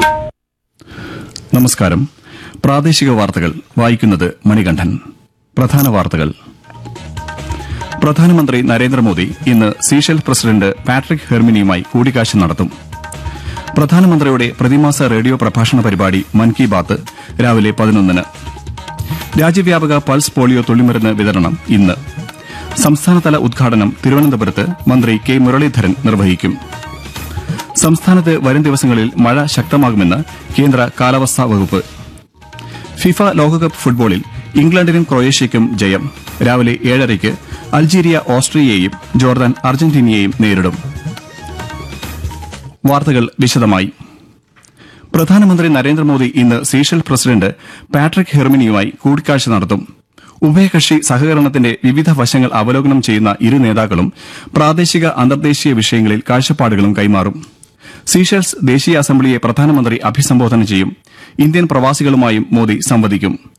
നമസ്കാരം പ്രാദേശിക വാർത്തകൾ വായിക്കുന്നത് മണികണ്ഠൻ പ്രധാന വാർത്തകൾ പ്രധാനമന്ത്രി നരേന്ദ്രമോദി ഇന്ന് സീഷെൽ പ്രസിഡന്റ് പാട്രിക് ഹെർമിനിയുമായി കൂടിക്കാഴ്ച നടത്തും പ്രധാനമന്ത്രിയുടെ പ്രതിമാസ റേഡിയോ പ്രഭാഷണ പരിപാടി മൻ കി ബാത്ത് രാവിലെ പതിനൊന്നിന് രാജ്യവ്യാപക പൾസ് പോളിയോ തുള്ളിമരുന്ന് വിതരണം ഇന്ന് സംസ്ഥാനതല ഉദ്ഘാടനം തിരുവനന്തപുരത്ത് മന്ത്രി കെ മുരളീധരൻ നിർവഹിക്കും സംസ്ഥാനത്ത് വരും ദിവസങ്ങളിൽ മഴ ശക്തമാകുമെന്ന് കേന്ദ്ര കാലാവസ്ഥാ വകുപ്പ് ഫിഫ ലോകകപ്പ് ഫുട്ബോളിൽ ഇംഗ്ലണ്ടിനും ക്രൊയേഷ്യയ്ക്കും ജയം രാവിലെ ഏഴരയ്ക്ക് അൾജീരിയ ഓസ്ട്രിയയെയും ജോർദാൻ അർജന്റീനയെയും നേരിടും വാർത്തകൾ വിശദമായി പ്രധാനമന്ത്രി നരേന്ദ്രമോദി ഇന്ന് സീഷൽ പ്രസിഡന്റ് പാട്രിക് ഹെർമിനിയുമായി കൂടിക്കാഴ്ച നടത്തും ഉഭയകക്ഷി സഹകരണത്തിന്റെ വിവിധ വശങ്ങൾ അവലോകനം ചെയ്യുന്ന ഇരു നേതാക്കളും പ്രാദേശിക അന്തർദേശീയ വിഷയങ്ങളിൽ കാഴ്ചപ്പാടുകളും കൈമാറും സീഷൽസ് ദേശീയ അസംബ്ലിയെ പ്രധാനമന്ത്രി അഭിസംബോധന ചെയ്യും ഇന്ത്യൻ പ്രവാസികളുമായും മോദി സംവദിക്കും